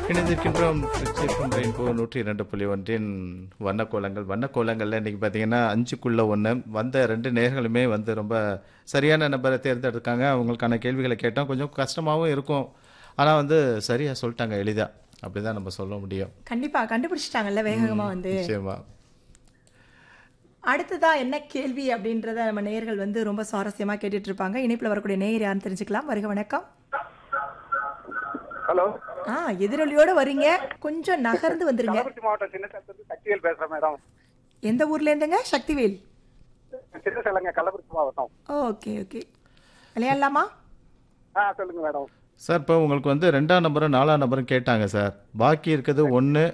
இணைந்திருக்கின்றோம் சிக்கும் ரெயின்போ நூற்றி இரண்டு புள்ளி ஒன்றின் வண்ணக்கோலங்கள் வண்ணக்கோலங்களில் இன்றைக்கி பார்த்தீங்கன்னா அஞ்சுக்குள்ள ஒன்று வந்த ரெண்டு நேர்களுமே வந்து ரொம்ப சரியான நபரை தேர்ந்தெடுக்காங்க அவங்களுக்கான கேள்விகளை கேட்டோம் கொஞ்சம் கஷ்டமாகவும் இருக்கும் ஆனால் வந்து சரியாக சொல்லிட்டாங்க எளிதாக அப்படி தான் நம்ம சொல்ல முடியும் கண்டிப்பா கண்டுபிடிச்சிட்டாங்கல்ல வேகமா வந்து நிச்சயமா அடுத்ததா என்ன கேள்வி அப்படின்றத நம்ம நேயர்கள் வந்து ரொம்ப சுவாரஸ்யமா கேட்டுட்டு இருப்பாங்க இணைப்புல வரக்கூடிய நேயர் யாருன்னு தெரிஞ்சுக்கலாம் வருக வணக்கம் ஹலோ ஆ எதிரொலியோட வரீங்க கொஞ்சம் நகர்ந்து வந்துருங்க கள்ளக்குறிச்சி மாவட்டம் சின்ன சேலத்துல சக்திவேல் பேசுறேன் மேடம் எந்த ஊர்ல இருந்துங்க சக்திவேல் சின்ன சேலங்க கள்ளக்குறிச்சி மாவட்டம் ஓகே ஓகே விளையாடலாமா ஆ சொல்லுங்க மேடம் சார் இப்போ உங்களுக்கு வந்து ரெண்டாம் நம்பரும் நாலாம் நம்பரும் கேட்டாங்க சார் பாக்கி இருக்கிறது ஒன்று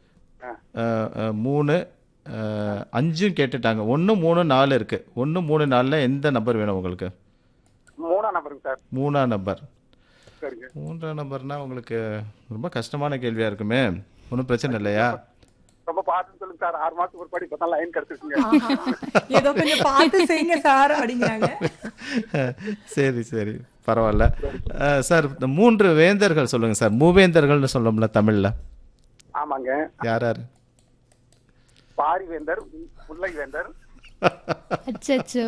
மூணு அஹ், அஞ்சும் கேட்டுட்டாங்க ஒன்று மூணு நாலு இருக்குது ஒன்று மூணு நாலில் எந்த நம்பர் வேணும் உங்களுக்கு மூணாம் நம்பருங்க சார் மூணாம் நம்பர் சரிங்க மூன்றாம் நம்பர்னா உங்களுக்கு ரொம்ப கஷ்டமான கேள்வியாக இருக்குமே ஒன்றும் பிரச்சனை இல்லையா ரொம்ப பார்த்து சொல்லுங்க சார் ஆறு மாசத்துக்கு ஒரு படி இப்பதான் லைன் கிடைச்சிருக்குங்க ஆஹா. ஏதோ கொஞ்சம் பார்த்து செய்யுங்க சார் அப்படிங்கிறாங்க சரி சரி பரவாயில்ல அஹ், சார் இந்த மூன்று வேந்தர்கள் சொல்லுங்கள் சார் மூவேந்தர்கள்னு சொல்லணும்ல தமிழில் ஆமாங்க யார் யார் பாரிவேந்தர் முல்லை வேந்தர் அச்சச்சோ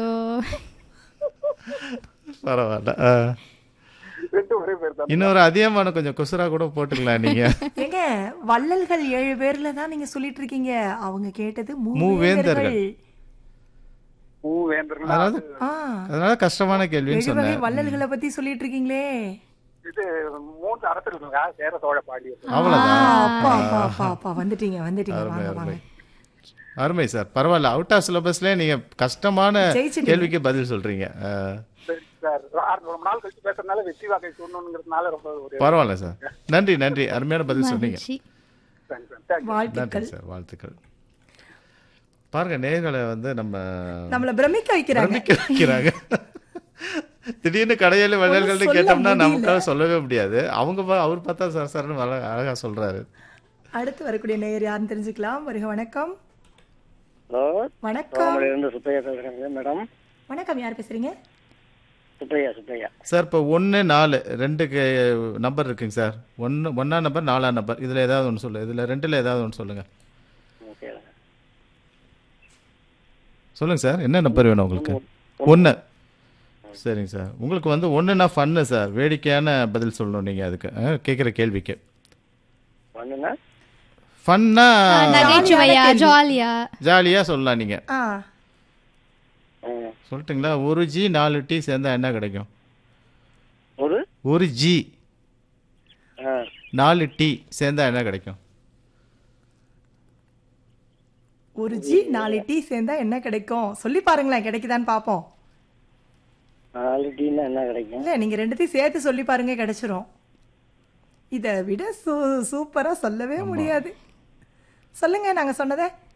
பரவாயில்ல அஹ். ரெண்டு ஒரே பேர் தான் இன்னொரு அதிகமான கொஞ்சம் குசுரா கூட போட்டுக்கலாம் நீங்கள் ஏங்க வள்ளல்கள் ஏழு பேர்ல தான் நீங்க சொல்லிட்டு இருக்கீங்க அவங்க கேட்டது மூவேந்தர்கள். மூவேந்தர்கள் பூ வேந்தர்கள் அதாவது ஆ அதனால கஷ்டமான கேள்வின்னு ஏழு வகை சொன்னேன் வள்ளல்களை பத்தி சொல்லிட்டு இருக்கீங்களே இது மூன்று அரசர்களுங்க சேர சோழ பாண்டியர் அவ்வளோதான் அப்பா அப்பா அப்பா அப்பா வந்துட்டீங்க வந்துட்டீங்க அருமை வாங்க அருமை வாங்க அருமை சார் பரவாயில்ல அவுட் ஆஃப் சிலபஸ்ல நீங்க கஷ்டமான ஜெயிச்சிட்டீங்க. கேள்விக்கு பதில் சொல்றீங்க அஹ், சரி சார் ஆறு ரொம்ப நாள் கழிச்சு பேசுறதுனால வெற்றி வாக்கை சொல்லணுங்கிறதுனால ரொம்ப ஒரு பரவாயில்ல சார் நன்றி நன்றி அருமையான பதில் சொன்னீங்க மகிழ்ச்சி தேங்க்ஸ் சார் தேங்க்ஸ் நன்றி வாழ்த்துக்கள் சார் வாழ்த்துக்கள் பாருங்க நேர்களை வந்து நம்ம நம்மள பிரமிக்க வைக்கிறாங்க பிரமிக்க வைக்கிறாங்க திடீர்னு கடையில் வள்ளல்கள்னு சொல்ல கேட்டோம்னா முடியல. நமக்காக சொல்லவே முடியாது அவங்க பா- அவர் பார்த்தா சார் சார்னு வள- அழகா சொல்றாரு அடுத்து வரக்கூடிய நேயர் யாருன்னு தெரிஞ்சுக்கலாம் வருக வணக்கம் ஹலோ வணக்கம் இருந்து சுப்பையா பேசுறேங்க மேடம் வணக்கம் யார் பேசுறீங்க சுப்பையா சுப்பையா சார் இப்போ ஒன்று நாலு ரெண்டு நம்பர் இருக்குங்க சார் ஒன்று ஒன்றா நம்பர் நாலாம் நம்பர் இதில் ஏதாவது ஒன்று சொல்லு இதில் ரெண்டில் ஏதாவது ஒன்று சொல்லுங்கள் ஓகே சொல்லுங்கள் சார் என்ன நம்பர் வேணும் உங்களுக்கு ஒன்று சரிங்க சார் உங்களுக்கு வந்து ஒன்றுனா ஃபன்னு சார் வேடிக்கையான பதில் சொல்லணும் நீங்கள் அதுக்கு கேட்குற கேள்விக்கு பண்ணுங்க ஃபன்னா நகைச்சுவையா ஜாலியா ஜாலியாக சொல்லலாம் நீங்கள் ஆ ம். சொல்லட்டுங்களா ஒரு ஜி நாலு டீ சேர்ந்தா என்ன கிடைக்கும் ஒரு ஒரு ஜி ஆ, நாலு டீ சேர்ந்தா என்ன கிடைக்கும் ஒரு ஜி நாலு டீ சேர்ந்தா என்ன கிடைக்கும் சொல்லி பாருங்களேன் கிடைக்குதான்னு பாப்போம் நாலு டீனா என்ன கிடைக்கும் இல்ல நீங்க ரெண்டுத்தையும் சேர்த்து சொல்லி பாருங்க கிடைச்சிரும் இதை விட சூ சூப்பரா சொல்லவே முடியாது சொல்லுங்க நாங்க சொன்னதை